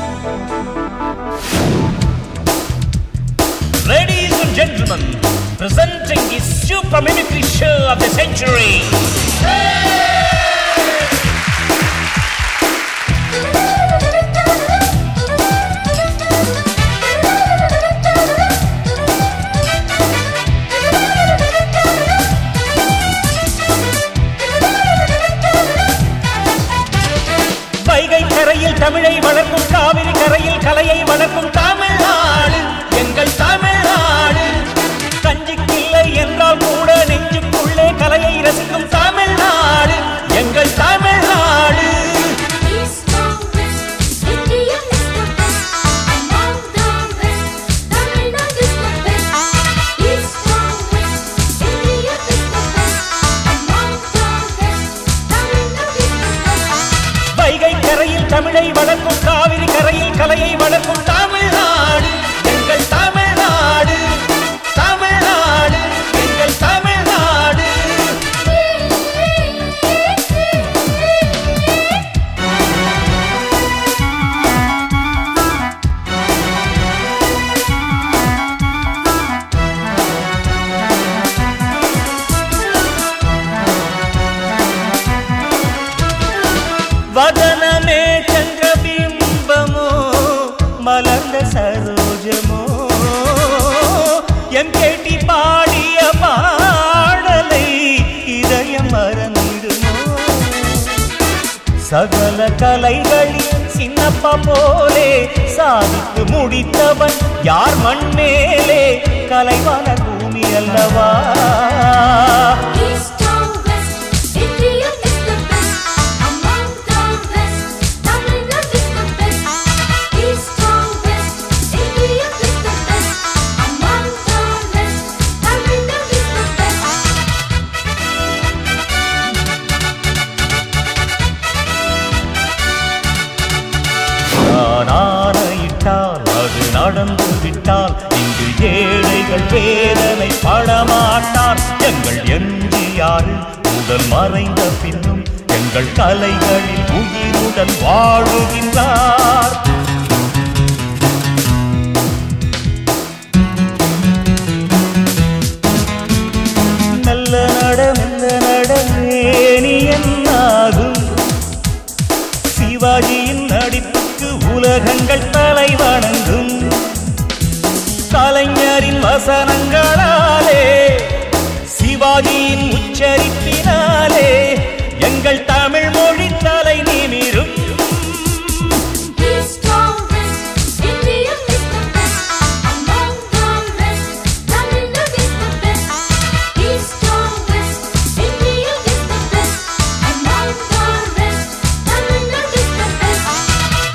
Ladies and gentlemen, presenting the super mimicry show of the century. Vaigai கரையில் தமிழை வளர்க்கும் காவிரி கரையில் கலையை வளர்க்கும் தமிழ்நாடு எங்கள் தமிழ்நாடு கஞ்சிக்கில்லை என்றால் கூட நெஞ்சுக்குள்ளே கலையை ரசிக்கும் தமிழ்நாடு எங்கள் Tamil Nadu East or West, India is the best. Among the West, Tamil Nadu is the best. East or West, India is the best. Among the West, Tamil Nadu is the best. Vaigai கரையில் தமிழை வளர்க்கும் காவிரி கரையில் கலையை வளர்க்கும் தமிழ்நாடு எங்கள் தமிழ்நாடு தமிழ்நாடு எங்கள் தமிழ்நாடு வதனமே சந்திரபிம்பமோ மலர்ந்த சரோஜமோ எம் கேட்டி பாடிய பாடலை இதயம் மறந்திடுமோ சகல கலைகளில் சின்னப்பா போலே சாதித்து முடித்தவன் யார் மண் மேலே கலைவான பூமி அல்லவா East or West, India is the best. Among the West, Tamil Nadu is the best. East or West, India is the best. Among the West, Tamil Nadu is the best. நான் ஆணையிட்டால் அது நடந்து விட்டால் இங்கு ஏழைகள் வேதனை படமாட்டார் எங்கள் எம்ஜிஆர் உடல் மறைந்த பின்னும் எங்கள் கலைகளில் உயிருடன் வாழுகின்றார் நல்ல நட மெல்ல நடந்தேனி என்னாகும் சிவாஜியின் நடிப்புக்கு உலகங்கள் தலை வணங்கும் கலைஞரின் வசனங்களாலே சிவாஜியின் உச்சரிப்பினாலே எங்கள் தமிழ் மொழி தலை நிமிரும் East or West, India is the best. Among the West, Tamil Nadu is the best. East or West, India is the best. Among the West, Tamil Nadu is the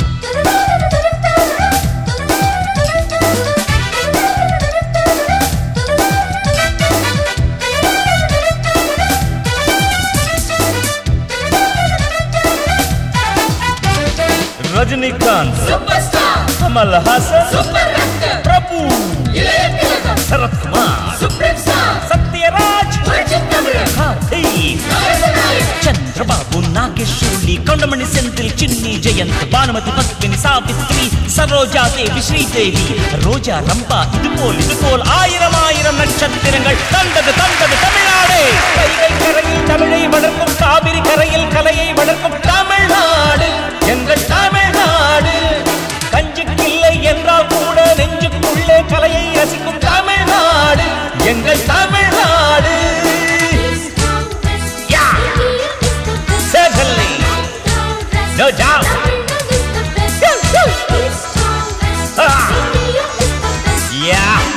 Rajinikanth Kamal Haasan பிரபு சரத்குமார் சத்யராஜ் கார்த்திக் చంద్రబాబు నాగేశ్వరుడి కొండమణి సెంథిల్ చిన్ని జయంత్ భానుమతి పద్మిని సావిత్రి சரோஜாதேவி ஸ்ரீதேவி ரோஜா ரம்பா இது போல் இது போல் ஆயிரம் ஆயிரம் நட்சத்திரங்கள் தந்தது தந்தது தமிழ்நாடு வைகை கரையில் தமிழை வளர்க்கும் காவிரி கரையில் கலையை வளர்க்கும் தமிழ்நாடு எங்கள் தமிழ்நாடு கஞ்சிக்கில்லை என்றால் கூட நெஞ்சுக்குள்ளே கலையை ரசிக்கும் தமிழ்நாடு எங்கள் Tamil Nadu East or West, Yeah. India is the best. Certainly. Among the West, No doubt. Tamil Nadu is the best. Woo, woo. East or West, Ah. India is the best. Yeah.